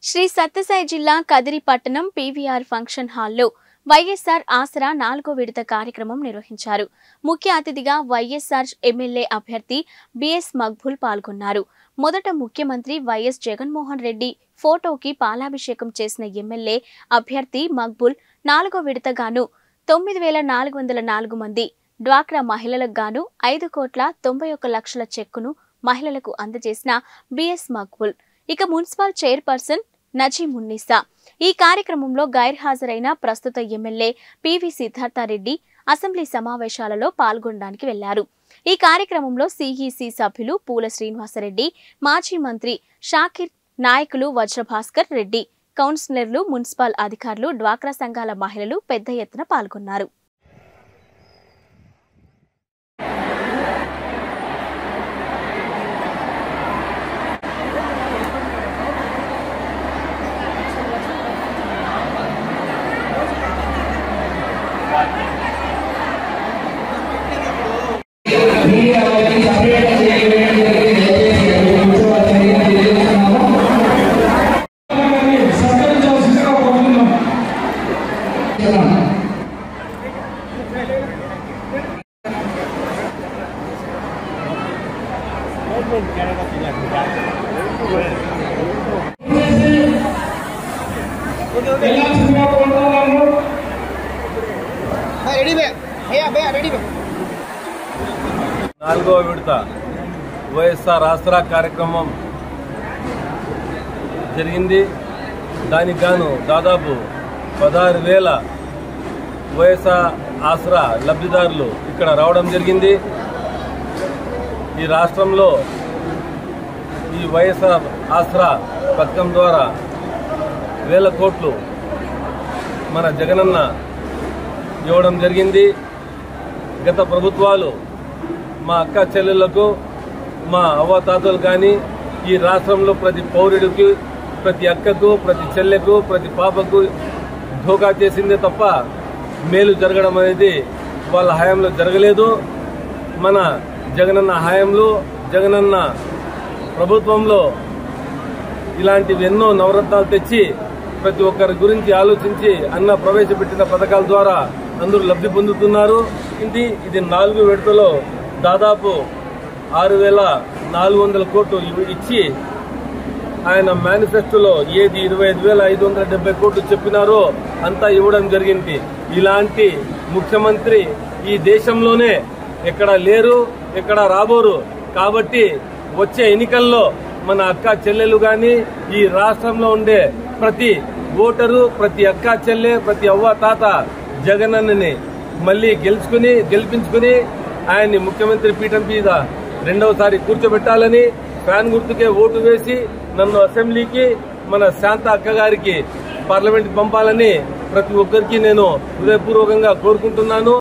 శ్రీ సత్యసాయి జిల్లా కదిరి పట్టణం PVR function హాల్లో వైఎస్ఆర్ ఆసరా నాలుగో విడత కార్యక్రమం నిర్వహించారు ముఖ్య అతిథిగా వైఎస్ఆర్ ఎమ్మెల్యే అభ్యర్థి బిఎస్ మక్బుల్ పాల్గొన్నారు మొదట ముఖ్యమంత్రి వైఎస్ జగన్మోహన్ రెడ్డి ఫోటోకి పాలాభిషేకం చేసిన ఎమ్మెల్యే అభ్యర్థి మక్బుల్ నాలుగో విడతగాను తొమ్మిది వేల నాలుగు వందల నాలుగు మంది డ్వాక్రా మహిళలకు గాను ఐదు కోట్ల తొంభై ఒక్క లక్షల చెక్కును మహిళలకు అందజేసిన బిఎస్ మక్బుల్ ఇక మున్సిపల్ చైర్పర్సన్ నజీమున్నీసా ఈ కార్యక్రమంలో గైర్హాజరైన ప్రస్తుత ఎమ్మెల్యే పివి సిద్ధార్థారెడ్డి అసెంబ్లీ సమావేశాలలో పాల్గొనడానికి వెళ్లారు ఈ కార్యక్రమంలో సిఈసి సభ్యులు పూల శ్రీనివాసరెడ్డి మాజీ మంత్రి షాకిర్ నాయకులు వజ్రభాస్కర్ రెడ్డి కౌన్సిలర్లు మున్సిపల్ అధికారులు డ్వాక్రా సంఘాల మహిళలు పెద్ద ఎత్తున పాల్గొన్నారు సత్కరించాల్సిందిగా కోరుతున్నాం వెళ్ళాల్సిందిగా కోరుతున్నాము రెడీ బే భయ్యా భయ్యా రెడీ బే నాలుగవ విడత వైఎస్ఆర్ ఆసరా కార్యక్రమం జరిగింది దానికి గాను దాదాపు పదహారు వేల వైఎస్ఆర్ ఆసరా లబ్ధిదారులు ఇక్కడ రావడం జరిగింది ఈ రాష్ట్రంలో ఈ వైఎస్ఆర్ ఆసరా పథకం ద్వారా వేల కోట్లు మన జగనన్న ఇవ్వడం జరిగింది గత ప్రభుత్వాలు మా అక్క చెల్లెళ్లకు మా అవ్వతాతలు కానీ ఈ రాష్ట్రంలో ప్రతి పౌరుడికి ప్రతి అక్కకు ప్రతి చెల్లెకు ప్రతి పాపకు ధోకా చేసిందే తప్ప మేలు జరగడం అనేది వాళ్ళ హయాంలో జరగలేదు మన జగనన్న హయాంలో జగనన్న ప్రభుత్వంలో ఇలాంటివి ఎన్నో నవరత్నాలు తెచ్చి ప్రతి ఒక్కరి గురించి ఆలోచించి అన్న ప్రవేశపెట్టిన పథకాల ద్వారా అందరూ లబ్ధి పొందుతున్నారు ఇది ఇది నాలుగు విడతలో దాదాపు ఆరు వేల నాలుగు వందల కోట్లు ఇవి- ఇచ్చి ఆయన మేనిఫెస్టోలో ఏది ఇరవై ఐదు వేల ఐదు వందల డెబ్బై కోట్లు చెప్పినారో అంతా ఇవ్వడం జరిగింది ఇలాంటి ముఖ్యమంత్రి ఈ దేశంలోనే ఎక్కడ లేరు ఎక్కడ రాబోరు కాబట్టి వచ్చే ఎన్నికల్లో మన అక్క చెల్లెలు గాని ఈ రాష్ట్రంలో ఉండే ప్రతి ఓటరు ప్రతి అక్క చెల్లె ప్రతి అవ్వ తాత జగనన్నని మళ్ళీ గెలుచుకుని గెలిపించుకుని ఆయన్ని ముఖ్యమంత్రి పీఠం మీద రెండవసారి కూర్చోబెట్టాలని ఫ్యాన్ గుర్తుకే ఓటు వేసి నన్ను అసెంబ్లీకి మన శాంత అక్క గారికి పార్లమెంట్ పంపాలని ప్రతి ఒక్కరికి నేను హృదయపూర్వకంగా కోరుకుంటున్నాను